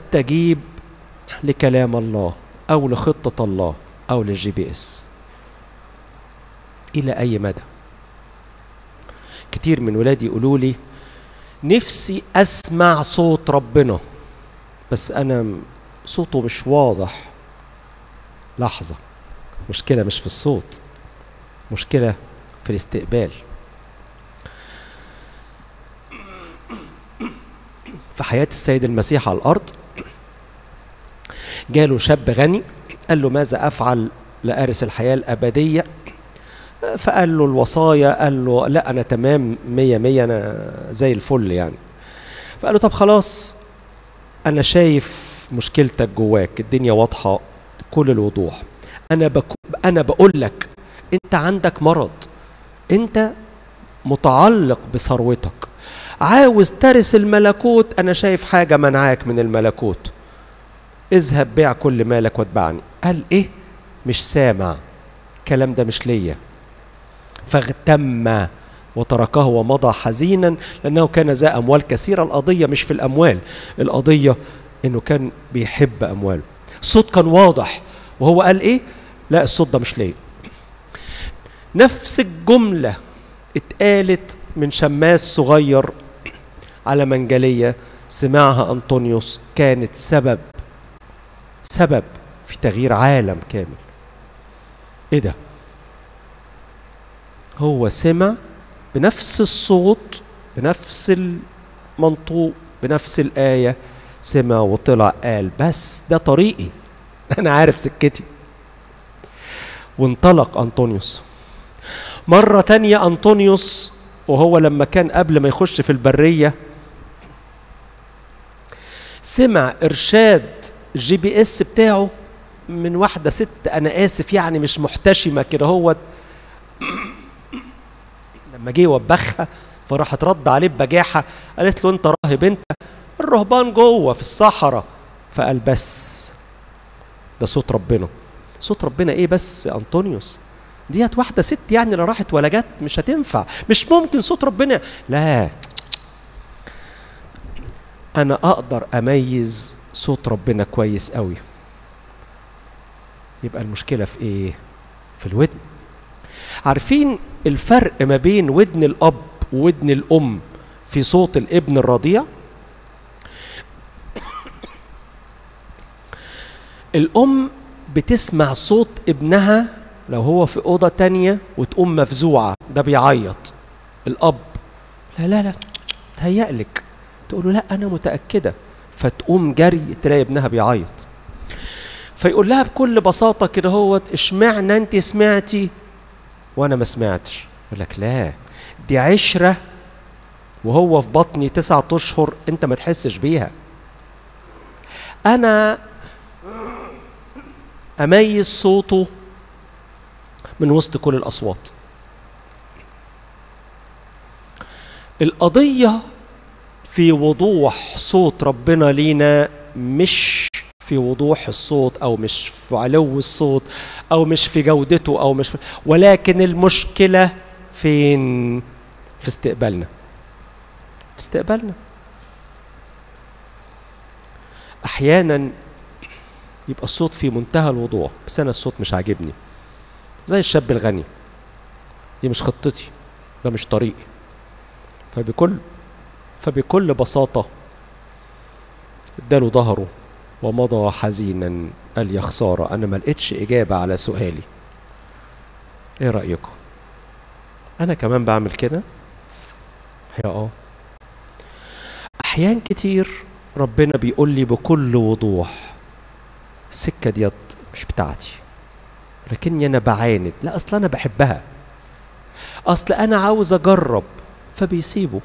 استجيب لكلام الله او لخطه الله او للجي بي اس الى اي مدى كتير من ولادي يقولوا لي نفسي اسمع صوت ربنا بس انا م- صوته مش واضح لحظه مشكله مش في الصوت مشكله في الاستقبال في حياه السيد المسيح على الارض جاله شاب غني قال له ماذا افعل لارث الحياه الابديه فقال له الوصايا قال له لا انا تمام مية مية انا زي الفل يعني فقال له طب خلاص انا شايف مشكلتك جواك الدنيا واضحه كل الوضوح انا بك... انا بقول لك انت عندك مرض انت متعلق بثروتك عاوز ترث الملكوت انا شايف حاجه منعاك من الملكوت اذهب بيع كل مالك واتبعني قال ايه مش سامع الكلام ده مش ليا فاغتم وتركه ومضى حزينا لانه كان ذا اموال كثيره القضيه مش في الاموال القضيه انه كان بيحب امواله الصوت كان واضح وهو قال ايه لا الصوت ده مش ليا نفس الجمله اتقالت من شماس صغير على منجليه سمعها انطونيوس كانت سبب سبب في تغيير عالم كامل ايه ده هو سمع بنفس الصوت بنفس المنطوق بنفس الآية سمع وطلع قال بس ده طريقي أنا عارف سكتي وانطلق أنطونيوس مرة تانية أنطونيوس وهو لما كان قبل ما يخش في البرية سمع إرشاد الجي بي اس بتاعه من واحدة ست أنا آسف يعني مش محتشمة كده هو لما جه يوبخها فراحت رد عليه ببجاحة قالت له أنت راهب أنت الرهبان جوه في الصحراء فقال بس ده صوت ربنا صوت ربنا ايه بس يا انطونيوس ديت واحده ست يعني لا راحت ولا جت مش هتنفع مش ممكن صوت ربنا لا انا اقدر اميز صوت ربنا كويس قوي يبقى المشكله في ايه في الودن عارفين الفرق ما بين ودن الاب وودن الام في صوت الابن الرضيع الام بتسمع صوت ابنها لو هو في اوضه تانية وتقوم مفزوعه ده بيعيط الاب لا لا لا تهيألك تقول له لا انا متاكده فتقوم جري تلاقي ابنها بيعيط فيقول لها بكل بساطه كده هو اشمعنى انت سمعتي وانا ما سمعتش يقول لك لا دي عشره وهو في بطني تسعة اشهر انت ما تحسش بيها انا اميز صوته من وسط كل الاصوات القضيه في وضوح صوت ربنا لينا مش في وضوح الصوت او مش في علو الصوت او مش في جودته او مش في ولكن المشكله فين في استقبالنا في استقبالنا احيانا يبقى الصوت في منتهى الوضوح بس انا الصوت مش عاجبني زي الشاب الغني دي مش خطتي ده مش طريقي فبكل فبكل بساطة اداله ظهره ومضى حزينا قال يا خسارة أنا ما لقيتش إجابة على سؤالي إيه رأيكم؟ أنا كمان بعمل كده؟ يا آه أحيان كتير ربنا بيقول لي بكل وضوح السكة ديت مش بتاعتي لكني أنا بعاند لا أصل أنا بحبها أصل أنا عاوز أجرب فبيسيبه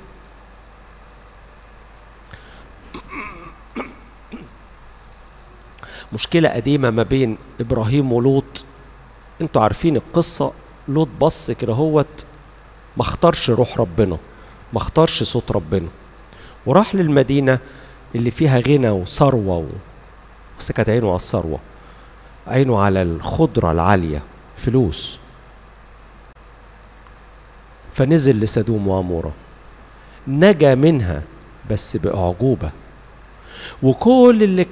مشكلة قديمة ما بين إبراهيم ولوط انتوا عارفين القصة لوط بص كده هوت ما اختارش روح ربنا ما اختارش صوت ربنا وراح للمدينة اللي فيها غنى وثروة و... بس كانت عينه على الثروة عينه على الخضرة العالية فلوس فنزل لسدوم وعمورة نجا منها بس بأعجوبة وكل اللي